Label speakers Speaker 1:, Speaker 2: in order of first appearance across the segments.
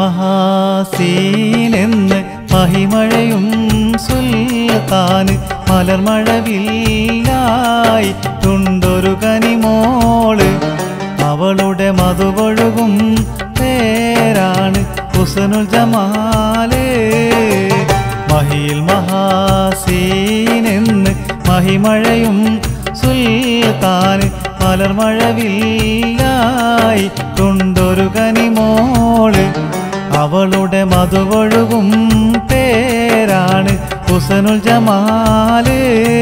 Speaker 1: മഹാസീനെന്ന് മഹിമഴയും സുൽത്താന് മലർമഴവില്ലായിട്ടുണ്ടൊരു കനിമോള് അവളുടെ മധുവൊഴുകും പേരാണ് ഹുസനുൽ ജമാല് മഹിയിൽ മഹാസീനെന്ന് മഹിമഴയും സുൽത്താന് മലർമഴവില്ലായിട്ടുണ്ടൊരു കനിമോള് അവളുടെ മധുവൊഴുകും പേരാണ് ഹുസനുൽ ജമാല്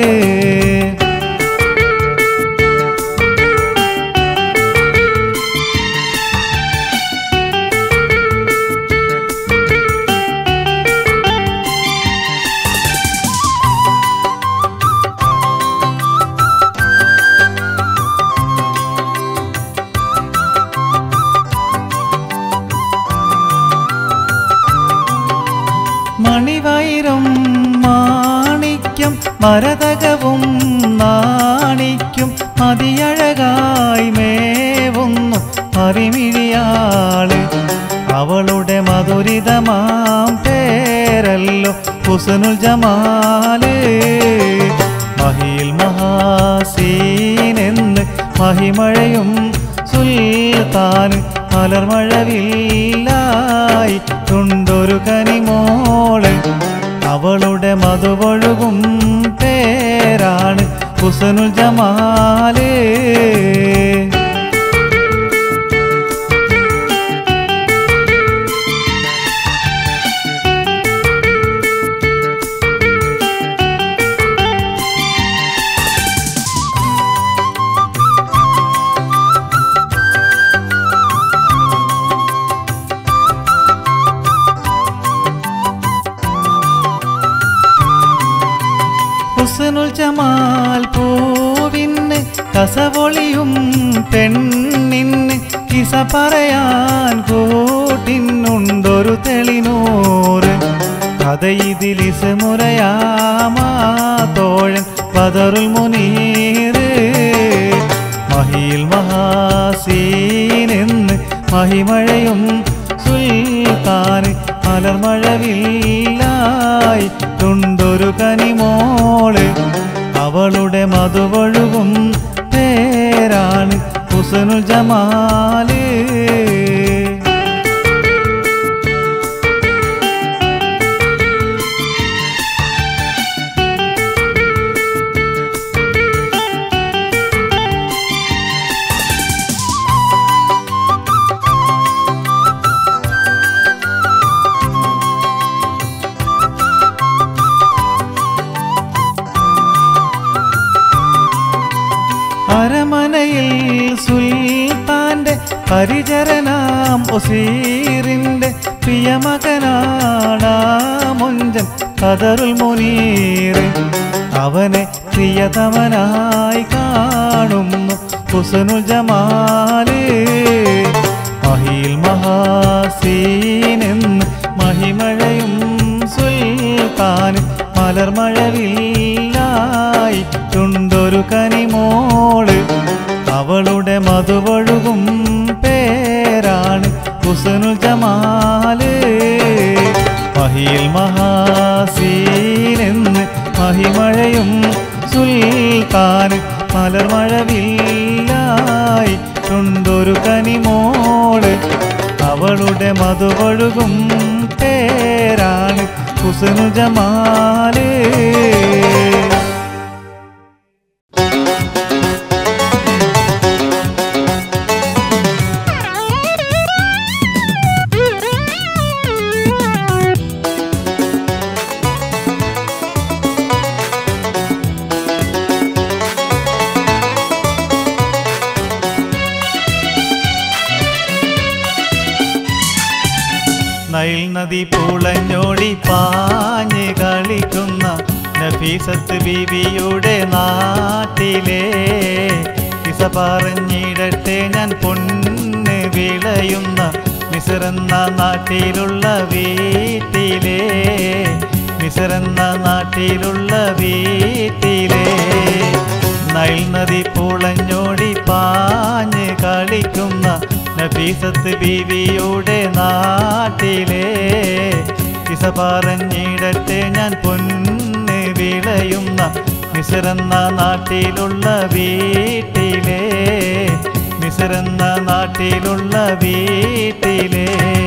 Speaker 1: മണിവൈരം മാണിക്യം മരതകവും നാണിക്കും മതിയഴകായി മേവുന്നു മറിമിഴിയാള് അവളുടെ മധുരിതമാം പേരല്ലോ ഹുസനുൽ ജമാല് മഹിയിൽ മഹാസീനെന്ന് മഹിമഴയും സുൽത്താൻ മലർമഴവില്ലായിട്ടുണ്ടൊരു കനിമോള് അവളുടെ മധുവൊഴുകും പേരാണ് ഹുസനുൽ ജമാല് ഹുസനുൽ ജമാൽ പൂവിന് കസവൊളിയും പെണ്ണിന് കിസ പറയാൻ കൂട്ടിനുണ്ടൊരു തെളിനൂറ് കഥയിതിലിസ് മുറയാമാ തോഴൻ ബദറുൽ മുനീറ് മഹിയിൽ മഹാസീനെന്ന് മഹിമഴയും സുൽത്താന് മലർമഴവില്ലായിട്ടുണ്ടൊരു കനിമോള് അവളുടെ മധുവൊഴുകും പേരാണ് ഹുസനുൽ ജമാല് അരമനയിൽ സുൽത്താന്റെ പരിചരനാം ഒസീറിന്റെ പ്രിയമകനാണാ മൊഞ്ചൻ കതറുൽ മുനീർ അവനെ പ്രിയതമനായി കാണുന്നു ഹുസനുൽ ജമാല് മഹിയിൽ മഹാസീനെന്ന് മഹിമഴയും സുൽത്താന് മലർമഴവില്ലായിട്ടുണ്ടൊരു കനിമോള് അവളുടെ മധുവൊഴുകും പേരാണ് ഹുസനുൽ ജമാല് മഹിയിൽ മഹാസീനെന്ന് മഹിമഴയും സുൽത്താന് മലർമഴവില്ലായിട്ടുണ്ടൊരു കനിമോള് അവളുടെ മധുവൊഴുകും പേരാണ് ഹുസനു ജമാല് നൈൽ നദി പൂളഞ്ഞോടി പാഞ്ഞ് കളിക്കുന്ന നഫീസത്ത് ബീവിയുടെ നാട്ടിലെ കിസ പറഞ്ഞിടട്ടെ ഞാൻ പൊന്ന് വിളയുന്ന മിസറെന്ന നാട്ടിലുള്ള വീട്ടിലെ മിസറെന്ന നാട്ടിലുള്ള വീട്ടിലെ നൈൽ നദി പൂളഞ്ഞോടി പാഞ്ഞ് കളിക്കുന്ന നഫീസത്ത് ബീവിയുടെ നാട്ടിലെ കിസ പറഞ്ഞിടട്ടെ ഞാൻ പൊന്ന് വിളയുന്ന മിസറെന്ന നാട്ടിലുള്ള വീട്ടിലെ മിസറെന്ന നാട്ടിലുള്ള വീട്ടിലെ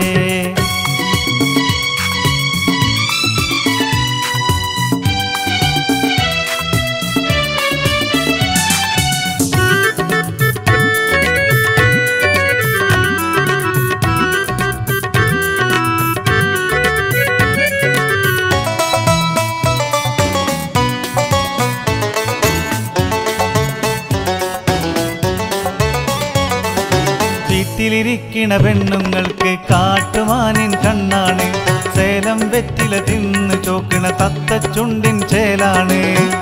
Speaker 1: വീട്ടിലിരിക്കണ പെണ്ണുങ്ങൾക്ക് കാട്ടുമാനിൻ കണ്ണാണ് സേലം വെറ്റില തിന്ന് ചോക്കണ തത്തച്ചുണ്ടിൻ ചേലാണ്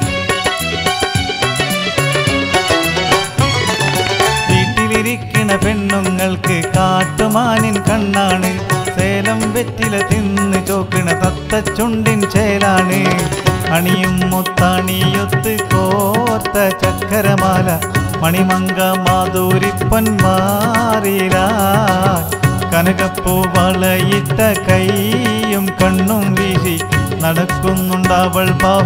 Speaker 1: വീട്ടിലിരിക്കണ പെണ്ണുങ്ങൾക്ക് കാട്ടുമാനിൻ കണ്ണാണ് സേലം വെറ്റില തിന്ന് ചോക്കണ തത്തച്ചുണ്ടിൻ ചേലാണ് അണിയും മുത്തണിയൊത്ത് കോർത്ത ചക്കരമാല മണിമങ്ക മാധുരിപ്പൊന്മാറില കനകപ്പൂ വളയിട്ട കൈയും കണ്ണും വീശി നടക്കുന്നുണ്ടവൾ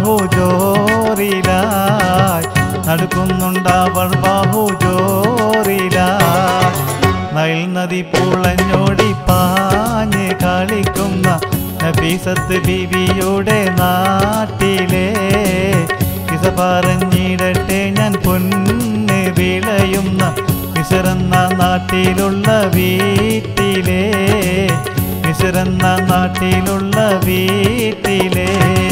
Speaker 1: ബാഹുജോറിലായി നടക്കുന്നുണ്ടവൾ ബാഹുജോറിലായി നൈൽ നദി പുളഞ്ഞോടി പാഞ്ഞ് കളിക്കുന്ന നബീസത്ത് ബീവിയുടെ നാട്ടിലെ കിസ പറഞ്ഞിടട്ടെ ഞാൻ പൊന്ന് വിളയുന്ന മിസറെന്ന നാട്ടിലുള്ള വീട്ടിലെ മിസറെന്ന നാട്ടിലുള്ള വീട്ടിലെ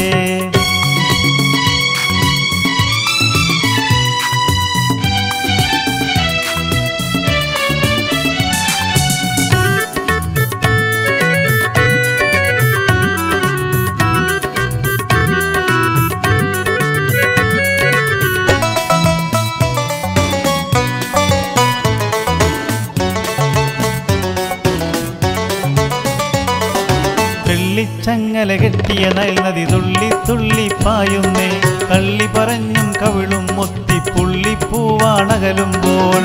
Speaker 1: വെള്ളിച്ചങ്ങല കെട്ടിയ നയൽ നദി തുള്ളി തുള്ളി പായുന്നേ കള്ളി പറഞ്ഞും കവിളും മുത്തി പുള്ളിപ്പൂവാണകലുമ്പോൾ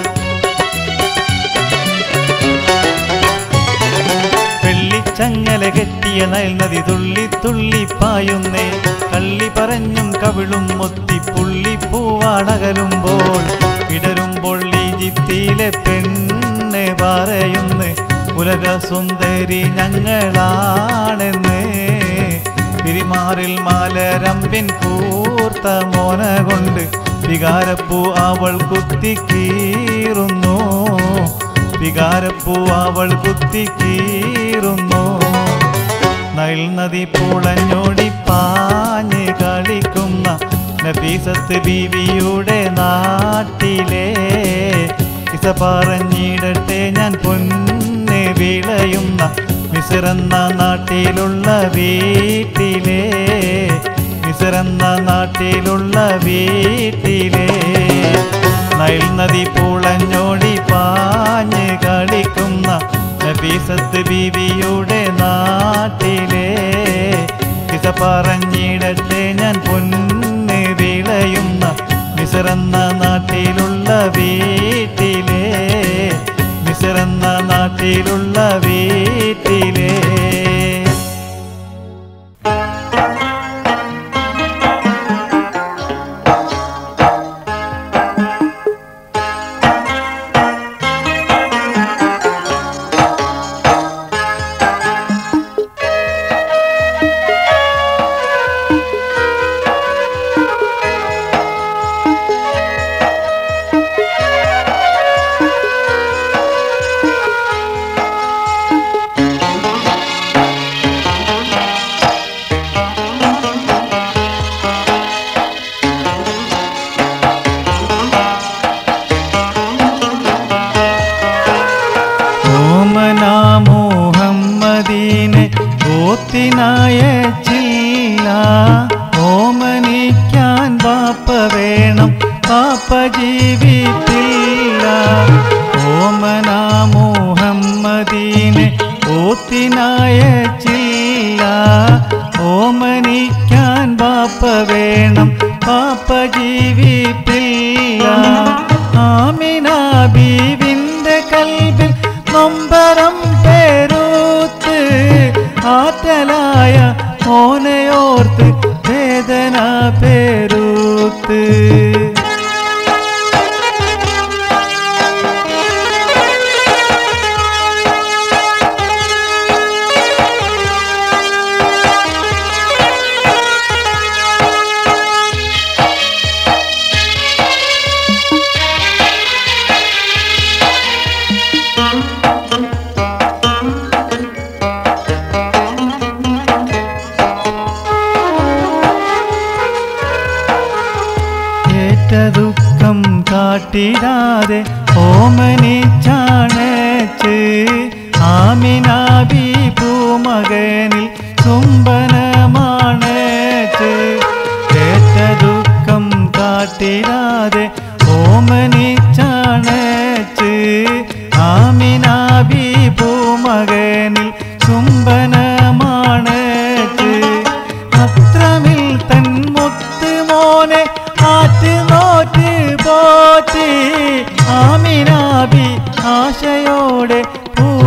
Speaker 1: വെള്ളിച്ചങ്ങല കെട്ടിയ നയൽ നദി തുള്ളി തുള്ളി പായുന്നേ കള്ളി പറഞ്ഞും കവിളും മുത്തി പുള്ളിപ്പൂവാണകലുമ്പോൾ ഇടരുമ്പോൾ ഈജിപ്തിയിലെ പെണ്ണ് പറയുന്നു ഉലക സുന്ദരി ഞങ്ങളാണെന്ന് പിരിമാറിൽ മാലരമ്പിൻ കൂർത്ത മോന കൊണ്ട് വികാരപ്പൂ അവൾ കുത്തിക്കീറുന്നു വികാരപ്പൂ അവൾ കുത്തിക്കീറുന്നു നൈൽ നദി പൂളഞ്ഞോടി പാഞ്ഞ് കളിക്കുന്ന നബീസത്ത് ബീവിയുടെ നാട്ടിലെ കിസ പറഞ്ഞിടട്ടെ ഞാൻ പൊന്ന് വിളയുന്ന മിസറെന്ന നാട്ടിലുള്ള വീട്ടിലെ മിസറെന്ന നാട്ടിലുള്ള വീട്ടിലെ നൈൽ നദി പൂളഞ്ഞോടി പാഞ്ഞ് കളിക്കുന്ന നബീസത്ത് ബീവിയുടെ നാട്ടിലെ കിസ പറഞ്ഞിടട്ടെ ഞാൻ പൊന്ന് വിളയുന്ന മിസറെന്ന നാട്ടിലുള്ള വീട്ടിലെ മിസറെന്ന നാട്ടിലുള്ള വീട്ടിലെ ഓമനാമോഹമ്മദീനെ ഓത്തിനായ ചില്ല ഓമനിക്കാൻ പാപ്പ വേണം പാപ്പ ജീവിപ്പില്ല ഓമനാമോഹമ്മദീനെ ഓത്തിനായ ചില്ല ഓമനിക്കാൻ പാപ്പ വേണം പാപ്പ ജീവിപ്പില്ല ആമിന ബീവിന്റെ കൽബിൽ നോ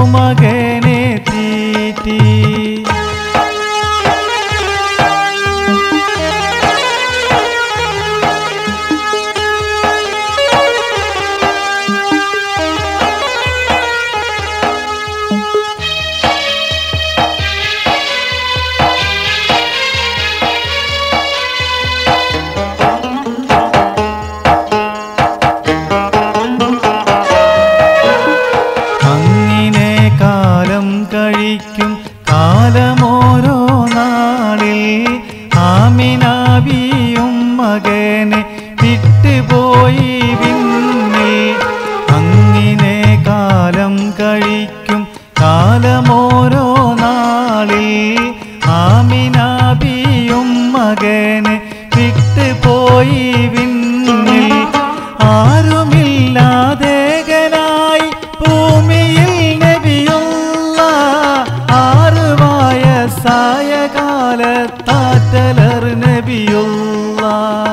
Speaker 1: മകനെ തീറ്റി അങ്ങിനെ കാലം കഴിക്കും കാലമോരോ നാളിൽ ആമിനാബിയും മകനെ വിട്ടുപോയി പിന്നിൽ അങ്ങിനെ കാലം കഴിക്കും കാലമോരോ നാളിൽ ആമിനാബിയും മകനെ വിട്ടുപോയി പിന്നിൽ ആരുമില്ലാതേകനായി ഭൂമിയിൽ നബിയുള്ള ആറ് വയസ്സായ കാലത്താറ്റലർ നബിയുള്ള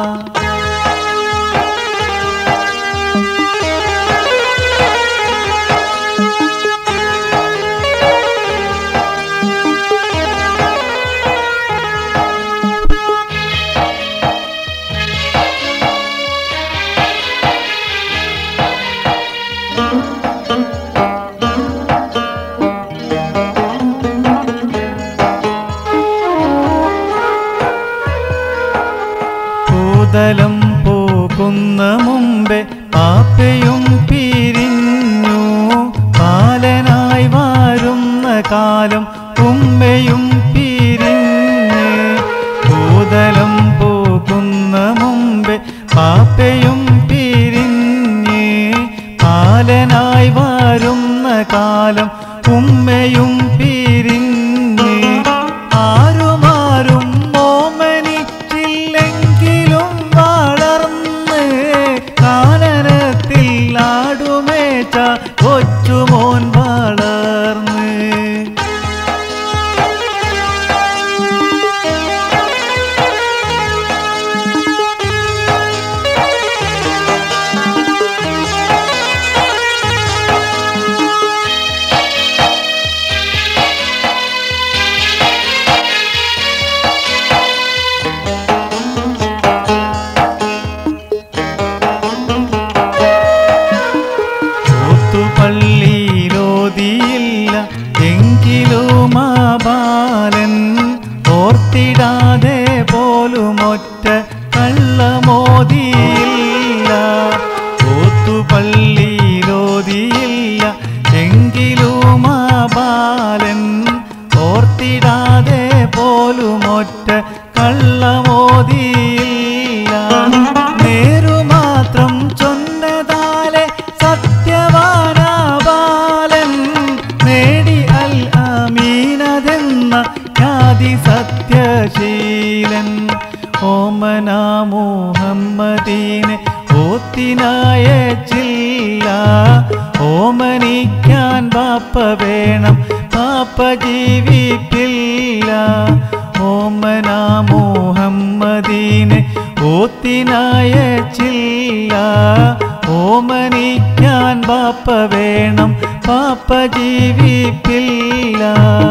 Speaker 1: ഭൂതലം പോകുന്ന മുമ്പേ പാപ്പയും പിരിഞ്ഞു പാലനായി വാരുന്ന കാലം ഉമ്മയും പിരിഞ്ഞ് ഭൂതലം പോകുന്ന മുമ്പേ പാപ്പയും പിരിഞ്ഞ് പാലനായി വാരുന്ന കാലം ഉമ്മയും പിരിഞ്ഞ് ആരുമാരും ഓമനിച്ചില്ലെങ്കിലും വളർന്ന് കാനനത്തിൽ ആടുമേച്ച കൊച്ചുമോൻ വളർന്ന് പള്ളിയിലോതിയില്ല എങ്കിലും ആ ബാലൻ ഓർത്തിടാതെ പോലുമൊറ്റ കള്ളമോതിയില്ല ഓത്തുപള്ളിയിലോതിയില്ല എങ്കിലും ആ ബാലൻ ഓർത്തിടാതെ പോലുമൊറ്റ കള്ളമോതിയില്ല നേരുമാത്രം ചൊന്നതാലെ സത്യവാനാ ബാലൻ നേടി അൽ അമീനതെന്ന ഖ്യാതി സത്യശീലൻ ഓമന മുഹമ്മദീനെ ഓത്തിനായച്ചില്ല ഓമനിക്കാൻ ബാപ്പ വേണം പാപ്പ ജീവിപ്പില്ല ഓമന മുഹമ്മദീനെ ഓത്തിനായച്ചില്ല ഓമനിക്കാൻ ബാപ്പ വേണം പാപ്പ ജീവിപ്പില്ല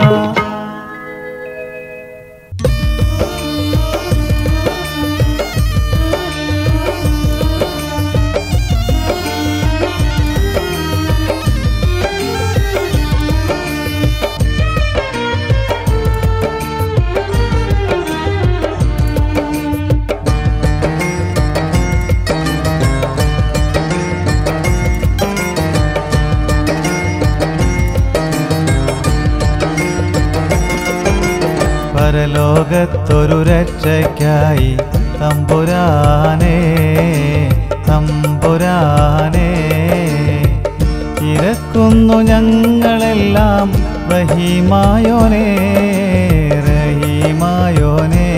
Speaker 1: പരലോകത്തൊരു രക്ഷയ്ക്കായി തമ്പുരാനേ തമ്പുരാനേ ഇരക്കുന്നു ഞങ്ങളെല്ലാം റഹീമായോനേ റഹീമായോനേ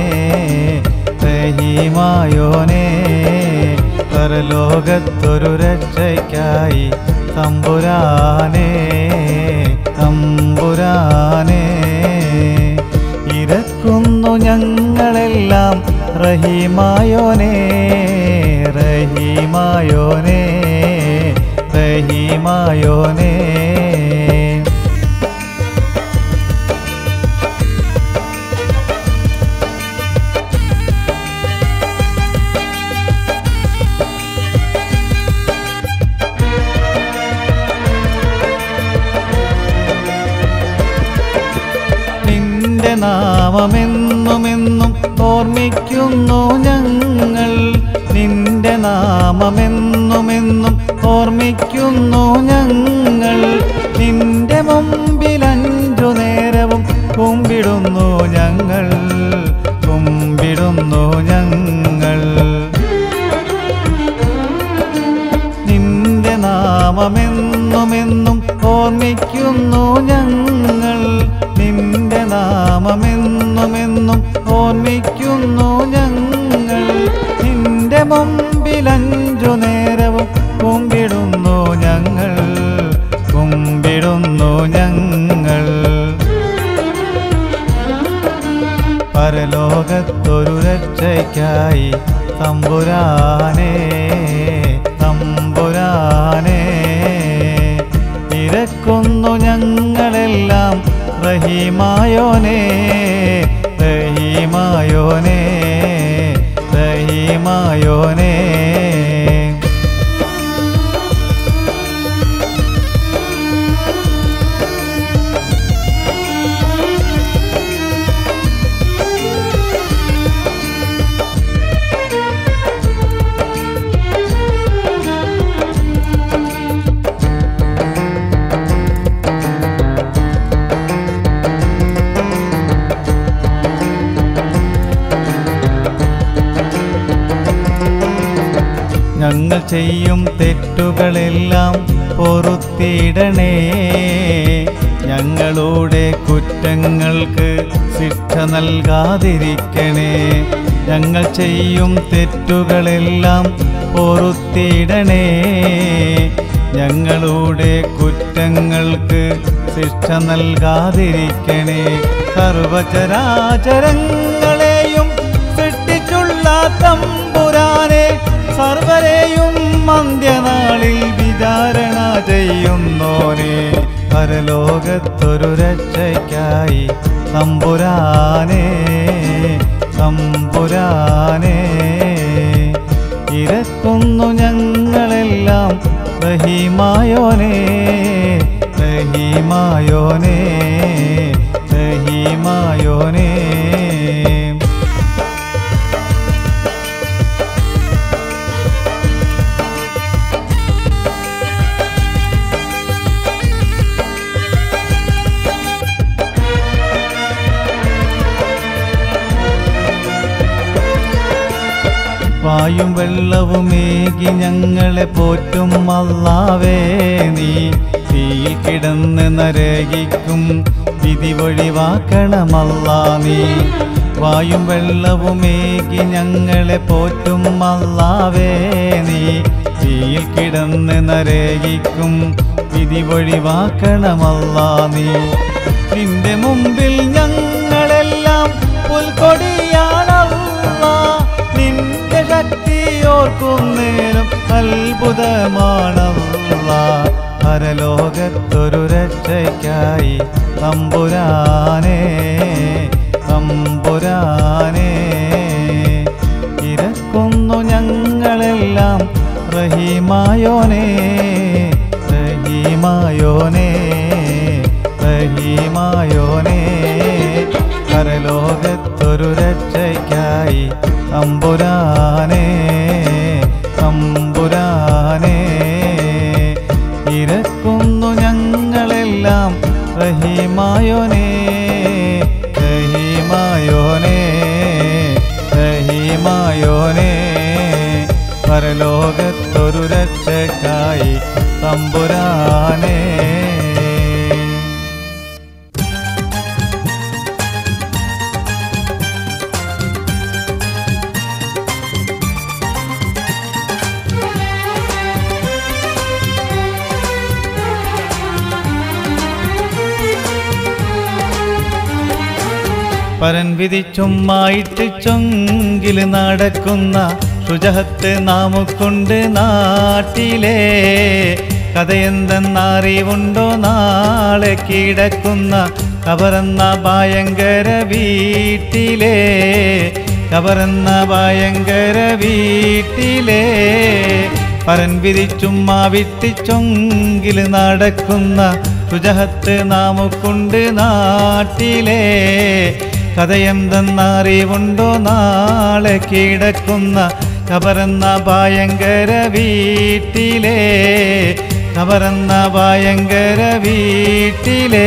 Speaker 1: റഹീമായോനേ പരലോകത്തൊരു രക്ഷയ്ക്കായി തമ്പുരാനേ തമ്പുരാനേ ഇരക്കുന്നു ഞങ്ങളെല്ലാം റഹീമായോനേ റഹീമായോനേ റഹീമായോനേ നിന്റെ നാമമെന്നുമെന്നും ഓർമ്മിക്കുന്നു ഞങ്ങൾ നിന്റെ നാമമെന്നുമെന്നും ഓർമ്മിക്കുന്നു ഞങ്ങൾ നിന്റെ മുമ്പിൽ അഞ്ചു നേരവും കുമ്പിടുന്നു ഞങ്ങൾ കുമ്പിടുന്നു ഞങ്ങൾ നിന്റെ നാമമെന്നുമെന്നും ഓർമ്മിക്കുന്നു ഞങ്ങൾ നിന്റെ നാമമെന്നുമെന്നും ഓർമ്മിക്കുന്നു ഞങ്ങൾ നിന്റെ മുമ്പിൽ അഞ്ചു നേരവും കുമ്പിടുന്നു ഞങ്ങൾ കുമ്പിടുന്നു ഞങ്ങൾ പരലോകത്തൊരു രക്ഷയ്ക്കായി തമ്പുരാനേ തമ്പുരാനേ ഇരക്കുന്നു ഞങ്ങളെല്ലാം റഹീമായോനേ റഹീമായോനേ റഹീമായോനേ ഞങ്ങൾ ചെയ്യും തെറ്റുകളെല്ലാം പൊറുത്തിടണേ ഞങ്ങളുടെ കുറ്റങ്ങൾക്ക് ശിക്ഷ നൽകാതിരിക്കണേ ഞങ്ങൾ ചെയ്യും തെറ്റുകളെല്ലാം പൊറുത്തിടണേ ഞങ്ങളുടെ കുറ്റങ്ങൾക്ക് ശിക്ഷ നൽകാതിരിക്കണേ സർവചരാചരങ്ങളെയും സൃഷ്ടിച്ചുള്ള തമ്പുരാനെ സർവരെയും അന്ത്യനാളിൽ വിചാരണ ചെയ്യുന്നോനെ പരലോകത്തൊരു രക്ഷയ്ക്കായി തമ്പുരാനെ തമ്പുരാനെ ഇരക്കുന്നു ഞങ്ങളെല്ലാം റഹീമായോനെ റഹീമായോനെ റഹീമായോനെ വായും വെള്ളവുമേകി ഞങ്ങളെ പോറ്റും അല്ലാവേ നീ തീയിൽ കിടന്ന് നരകിക്കും വിധി ഒഴിവാക്കണമല്ലാ നീ വായും വെള്ളവുമേകി ഞങ്ങളെ പോറ്റും അല്ലാവേ നീ തീയിൽ കിടന്ന് നരകിക്കും വിധി ഒഴിവാക്കണമല്ലാ നീ നിന്റെ മുമ്പിൽ ഞങ്ങളെല്ലാം പുൽക്കൊടിയാണല്ലാ നിന്റെ ശക്തി ഓർക്കുന്നേരം അത്ഭുതമാണല്ല പരലോകത്തൊരു രക്ഷയ്ക്കായി തമ്പുരാനേ തമ്പുരാനേ ഇരക്കുന്നു ഞങ്ങളെല്ലാം റഹീമായോനേ റഹീമായോനേ റഹീമായോനേ പരലോകത്തൊരു രക്ഷയ്ക്കായി തമ്പുരാനേ തമ്പുരാനേ ഇരക്കുന്നു ഞങ്ങളെല്ലാം റഹീമായോനേ റഹീമായോനേ റഹീമായോനേ പരലോകത്തൊരു രക്ഷക്കായി തമ്പുരാനേ പരൻ വിധിച്ചുമ്മായിട്ട് ചൊങ്കില് നടക്കുന്ന ശുചഹത്ത് നാമുക്കൊണ്ട് നാട്ടിലെ കഥയെന്തെന്നറിവുണ്ടോ നാളെ കിടക്കുന്ന കബറന്ന ഭയങ്കര വീട്ടിലെ കബറന്ന ഭയങ്കര വീട്ടിലെ പരൻ വിരിച്ചുമ്മാ വിട്ടിച്ചൊങ്കില് നടക്കുന്ന തുജഹത്ത് നാമുക്കുണ്ട് നാട്ടിലെ കഥയെന്തെന്നറിവുണ്ടോ നാളെ കിടക്കുന്ന കബറന്ന ഭയങ്കര വീട്ടിലെ കബറന്ന ഭയങ്കര വീട്ടിലെ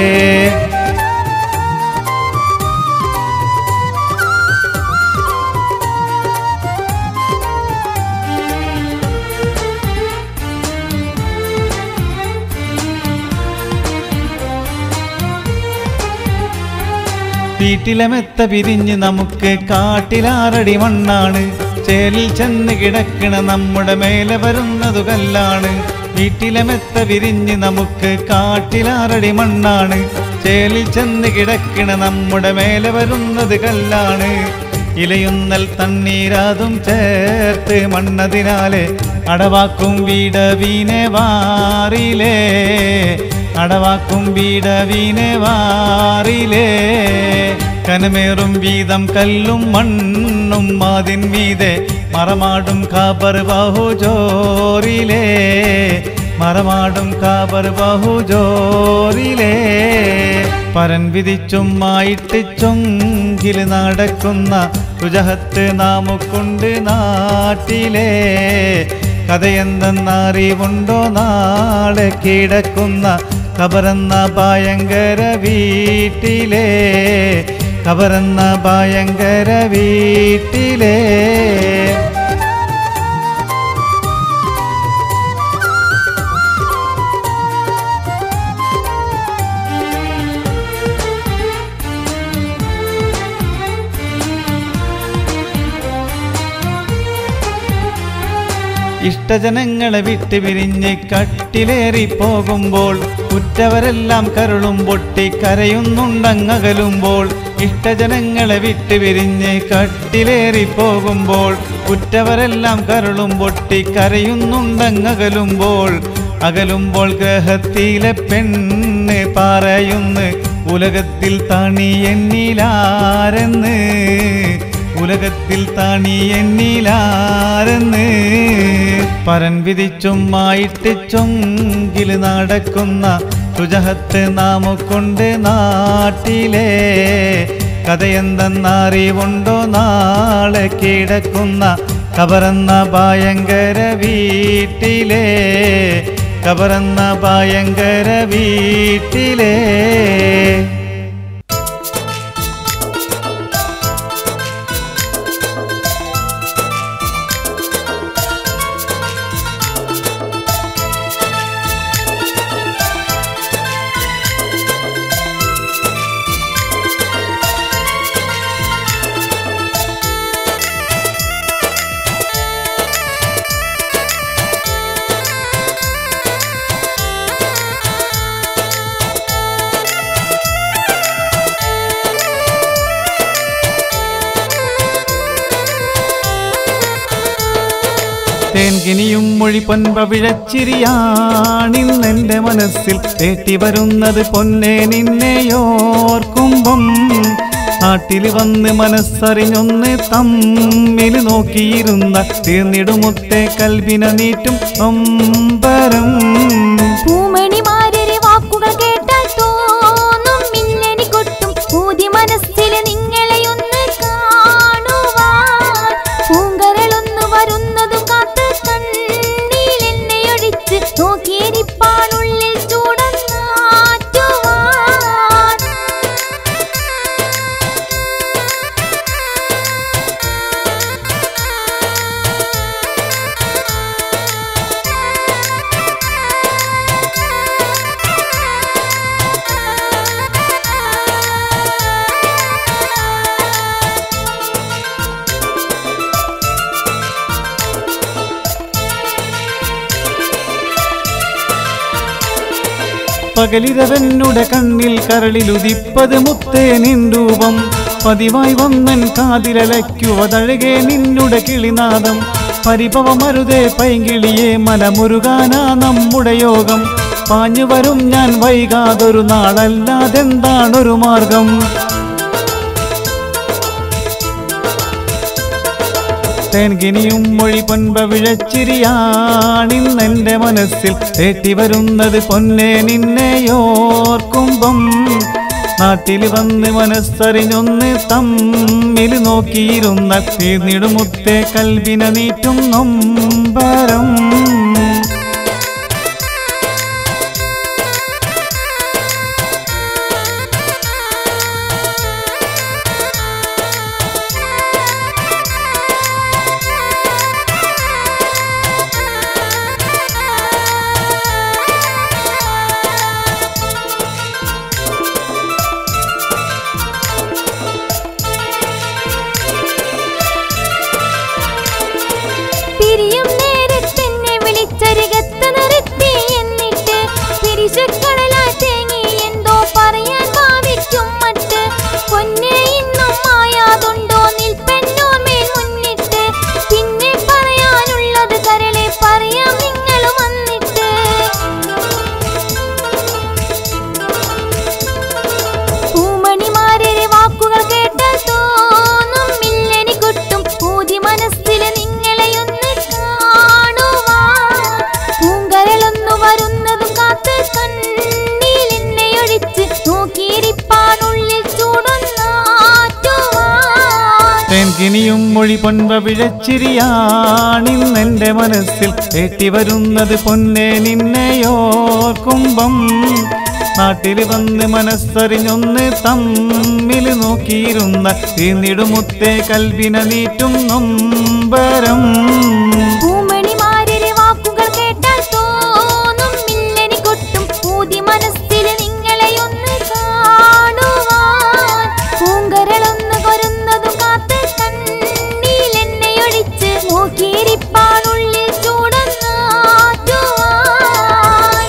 Speaker 1: വീട്ടിലെ മെത്ത പിരിഞ്ഞ് നമുക്ക് കാട്ടിലാറടി മണ്ണാണ് ചേലിൽ ചെന്ന് കിടക്കണ നമ്മുടെ മേലെ വരുന്നതു കല്ലാണ് വീട്ടിലെ മെത്ത വിരിഞ്ഞ് നമുക്ക് കാട്ടിലാറടി മണ്ണാണ് ചേലിൽ ചെന്ന് കിടക്കണ നമ്മുടെ മേലെ വരുന്നത് കല്ലാണ് ഇലയുന്നൽ തണ്ണീരാതും ചേർത്ത് മണ്ണതിനാലെ അടവാക്കും വീട വീനെ വാറിലേ അടവാക്കും വീട വീനെ വാറിലേ കനമേറും വീതം കല്ലും മണ്ണും അതിൻ മീതെ മറമാടും ഖബർ ബഹുജോറിലേ മറമാടും ഖബർ ബഹുജോറിലേ പരൻ വിധിച്ചുമായിട്ട് ചൊങ്കിൽ നടക്കുന്ന തുജഹത്ത് നാമുക്കുണ്ട് നാട്ടിലെ കഥയെന്തെന്നറിവുണ്ടോ നാളെ കിടക്കുന്ന കബറന്ന ഭയങ്കര വീട്ടിലെ കബറന്ന ഭയങ്കര വീട്ടിലെ ഇഷ്ടജനങ്ങളെ വിട്ട് പിരിഞ്ഞ് കട്ടിലേറി പോകുമ്പോൾ കുറ്റവരെല്ലാം കരുളും പൊട്ടി കരയുന്നുണ്ടങ്ങകലുമ്പോൾ ഇഷ്ടജനങ്ങളെ വിട്ട് പിരിഞ്ഞ് കട്ടിലേറി പോകുമ്പോൾ കുറ്റവരെല്ലാം കരുളും പൊട്ടി കരയുന്നുണ്ടങ്ങകലുമ്പോൾ അകലുമ്പോൾ ഗ്രഹത്തിലെ പെണ്ണ് പറയുന്നു ഉലകത്തിൽ തണി എന്നിലാരെന്ന് ഉലകത്തിൽ തണി എന്നിലാരെന്ന് പരൻ വിധിച്ചുമായിട്ട് ചൊങ്കിൽ നടക്കുന്ന തുജഹത്ത് നാമുക്കുണ്ട് നാട്ടിലെ കഥയെന്തെന്നറിവുണ്ടോ നാളെ കിടക്കുന്ന കബറന്ന ഭയങ്കര വീട്ടിലെ കബറന്ന ഭയങ്കര വീട്ടിലെ തേൻകിനിയും മൊഴി പൊൻപവിഴച്ചിരിയാണിന്നെന്റെ മനസ്സിൽ തേട്ടി വരുന്നത് പൊന്നെ നിന്നെയോർക്കുമ്പം നാട്ടിൽ വന്ന് മനസ്സറിഞ്ഞൊന്ന് തമ്മിൽ നോക്കിയിരുന്ന തീർന്നിടുമുത്തെ കൽവിന നീറ്റും നൊമ്പരം
Speaker 2: പൂമണിമാരുടെ വാക്കുകൾ കേട്ടാൽ തോന്നും മിന്നനി കൊട്ടും ഊതി മനസ്സിൽ നിങ്ങളെയൊന്ന് കാണുവാൻ പൂങ്കരളൊന്നു വരുന്നതും കാത്ത് കണ്ണിൽ എണ്ണയൊഴിച്ച് നോക്കിയിരിപ്പാണുള്ളിൽ ചൂടങ്ങാറ്റുവാൻ
Speaker 1: പകലിരവനുടെ കണ്ണിൽ കരളിലുദിപ്പത് മുത്തേ നിൻരൂപം പതിവായി വന്നൻ കാതിലലയ്ക്കുവതഴകെ നിന്നുടെ കിളിനാദം പരിഭവമരുതേ പൈങ്കിളിയെ മനമുരുകാനാ നമ്മുടെ യോഗം പാഞ്ഞു വരും ഞാൻ വൈകാതൊരു നാളല്ലാതെന്താണൊരു മാർഗം തേൻകിനിയും മൊഴി പൊൻപ വിഴച്ചിരിയാണിന്നെന്റെ മനസ്സിൽ തേട്ടി വരുന്നത് പൊന്നെ നിന്നെയോർക്കുമ്പം നാട്ടിൽ വന്ന് മനസ്സറിഞ്ഞൊന്ന് തമ്മിൽ നോക്കിയിരുന്നാൽ തീർന്നിടുമുത്തേ കൽവിന നീറ്റും നൊമ്പരം
Speaker 2: പിരിയും നേരത്തെന്നെ വിളിച്ചരികത്ത് നിർത്തി എന്നിട്ട് പിരിശക്കടലാ തേങ്ങി എന്തോ പറയാൻ ഭാവിക്കും മറ്റ് പൊന്നെ ഇന്നും മായാതുണ്ടോ നിൽപ്പെന്നോർമേൽ മുന്നിട്ട് പിന്നെ പറയാനുള്ളത് കരളെ പറയാം നിങ്ങളും വന്നിട്ട് പൂമണിമാരെ വാക്കുകൾ കേട്ടാൽ തോന്നും മില്ലനി കൊട്ടും ഊതി മനസ്സിൽ നിങ്ങളെയൊന്ന് കാണുവാൻ പൂങ്കരളൊന്നു വരുന്നതും കാത്ത് കണ്ണിൽ എന്നെ ഒഴിച്ച് നോക്കിയിരിപ്പാനുള്ളിൽ ചൂടൊന്നാറ്റുവാൻ
Speaker 1: തേൻകിനിയും മൊഴി പൊൻപ വിഴച്ചിരിയാണിന്നെന്റെ മനസ്സിൽ തേട്ടി വരുന്നത് പൊന്നെ നിന്നെയോർക്കുമ്പം നാട്ടിൽ വന്ന് മനസ്സറിഞ്ഞൊന്ന് തമ്മിൽ നോക്കിയിരുന്ന തീർന്നിടുമുത്തേ കൽവിന നീറ്റും നൊമ്പരം
Speaker 2: പൂമണിമാരെ വാക്കുകൾ കേട്ടാൽ തോന്നും മില്ലനി കൊട്ടും ഊതി മനസ്സിൽ നിങ്ങളെയൊന്ന് കാണുവാൻ പൂങ്കരളൊന്ന് കൊരുന്നതും കാത്ത് കണ്ണിൽ എന്നെ ഒഴിച്ച് നോക്കിയിരിപ്പാനുള്ളിൽ ചൂടൊന്നാറ്റുവാൻ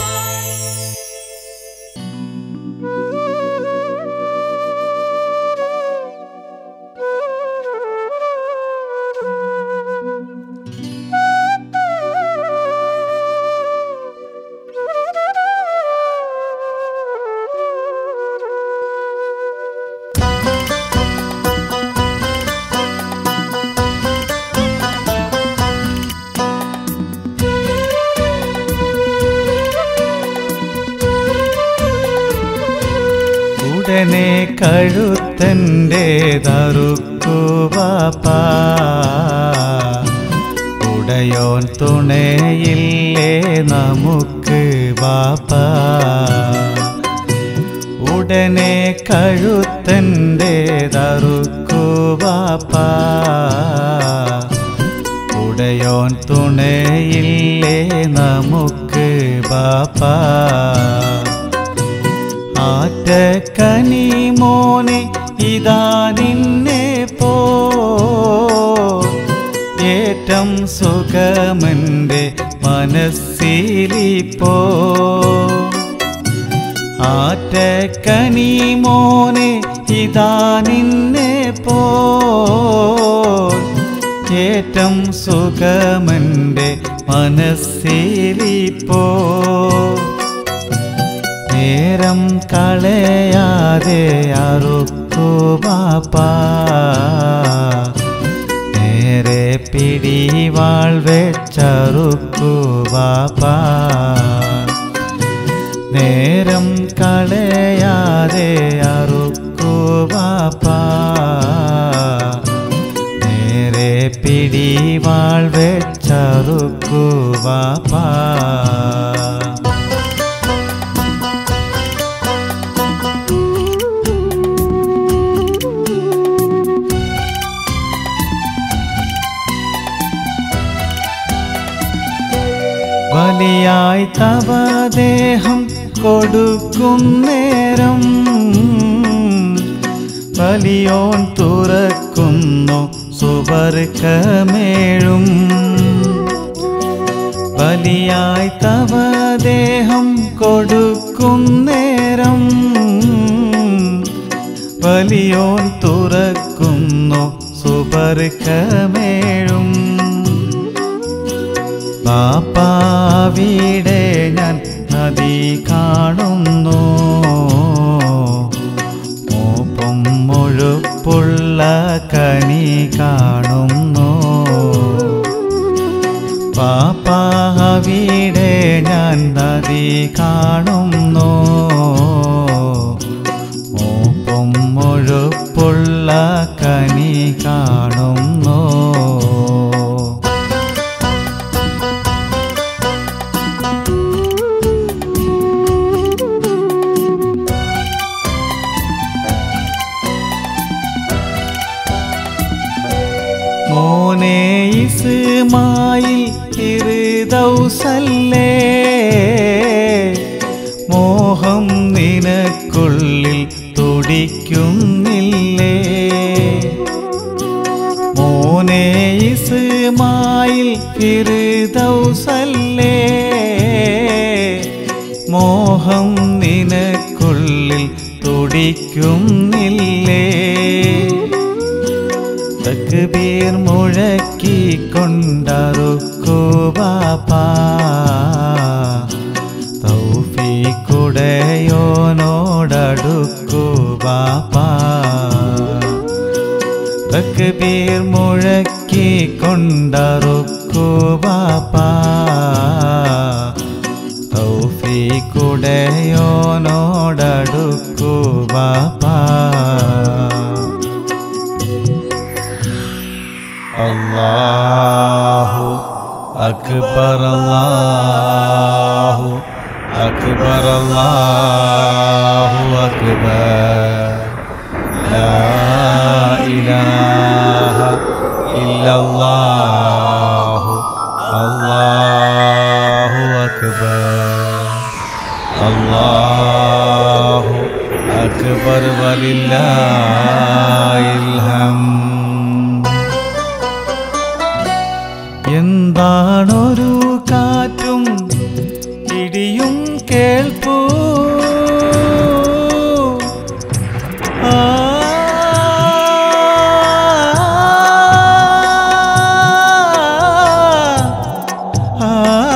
Speaker 1: ഉടനെ കഴുത്തൻ്റെ തറുക്കുവാപ്പാ ഉടയോൻ തുണയില്ലേ നമുക്ക് വാപ്പാ ഉടനെ കഴുത്തൻ്റെ തറുക്കുവാപ്പാ ഉടയോൻ തുണയില്ലേ നമുക്ക് ബാപ്പാ ആറ്റക്കനി മോനെ ഇതാ നിന്നെ പോ ഏറ്റം സുഖമെൻ്റെ മനസ്സിലിപ്പോ ആറ്റക്കനി മോനെ ഇതാ നിന്നെ പോ ഏറ്റം സുഖമെൻ്റെ മനസ്സിലിപ്പോ നേരം കളയാതെ അറുക്കു ബാപ്പാ നേരെ പിടിവാൾ വെച്ചറുക്കു ബാപ്പാ നേരം കളയാതെ അറുക്കു ബാപ്പാ നേരെ പിടിവാൾ വെച്ചറുക്കു ബാപ്പാ ബലിയായി തവ ദേഹം കൊടുക്കും നേരം ബലിയോൻ തുറക്കുന്നു സുവർക്കമേഴും ബലിയായി തവ ദേഹം കൊടുക്കും നേരം ബലിയോൻ തുറക്കുന്നു സുവർക്കമേഴും പാപ്പാവിടെ ഞാൻ നദി കാണുന്നു മോപ്പം മുഴുപ്പുള്ള കനി കാണുന്നു ഞാൻ നദി കാണുന്നു മോപ്പും മുഴുപ്പുള്ള കനി കാണുന്നു മോനെ ഇസ്മായിൽ ഇരുദൗസല്ലേ മോഹം നിനക്കുള്ളിൽ തുടിക്കുന്നില്ലേ മോനെ ഇസ്മായിൽ ഇരുദൗസല്ലേ മോഹം നിനക്കുള്ളിൽ തുടിക്കുന്നില്ലേ തക്ബീർ മുഴക്കി കൊണ്ടറുക്കോ ബാപ്പാ തൗഫീക്കുടയോനോടടുക്കു ബാപ്പാ തക്ബീർ മുഴക്കി കൊണ്ടറുക്കു ബാപ്പാ തൗഫീക്കുടയോനോടടുക്കു ബാപ്പാ അല്ലാഹു അക്ബർ അല്ലാഹു അക്ബർ അല്ലാഹു അക്ബർ ലാ ഇലാഹ ഇല്ലല്ലാഹു അല്ലാഹു അക്ബർ അല്ലാഹു അക്ബർ വലില്ലാഹിൽ ഹംദ് എന്താണൊരു കാറ്റും ഇടിയും കേൾപ്പൂ ആ ആ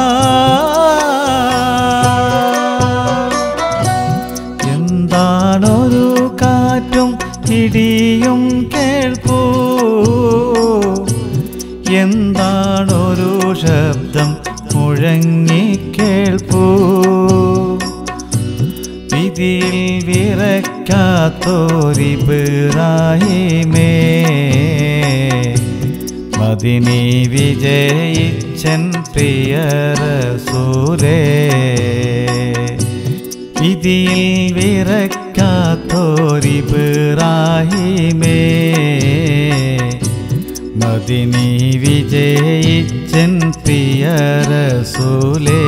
Speaker 1: എന്താണൊരു കാറ്റും ഇടിയും കേൾപ്പൂ എന്താണൊരു ശബ്ദം മുഴങ്ങിക്കേൾപ്പൂ വിധിയിൽ വിറക്കാത്തോരിബിറാഹിമേ മദിനി വിജയിച്ചൻ പ്രിയരസൂരേ വിധിയിൽ വിറക്കാത്തോരിബിറാഹിമേ മദിനി വിജയിച്ചൻ പ്രിയരസൂലേ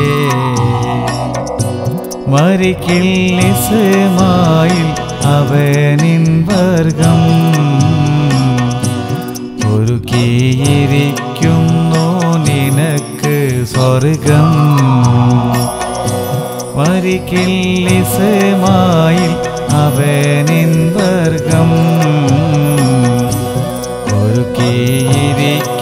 Speaker 1: മരിക്കില്ലിസുമായിൽ അവനിൻ വർഗം ഒരു കീയിരിക്കുന്നു നിനക്ക് സ്വർഗം മരിക്കില്ലിസുമായിൽ അവനിൻ വർഗം ഒരു കീരിക്കുന്നു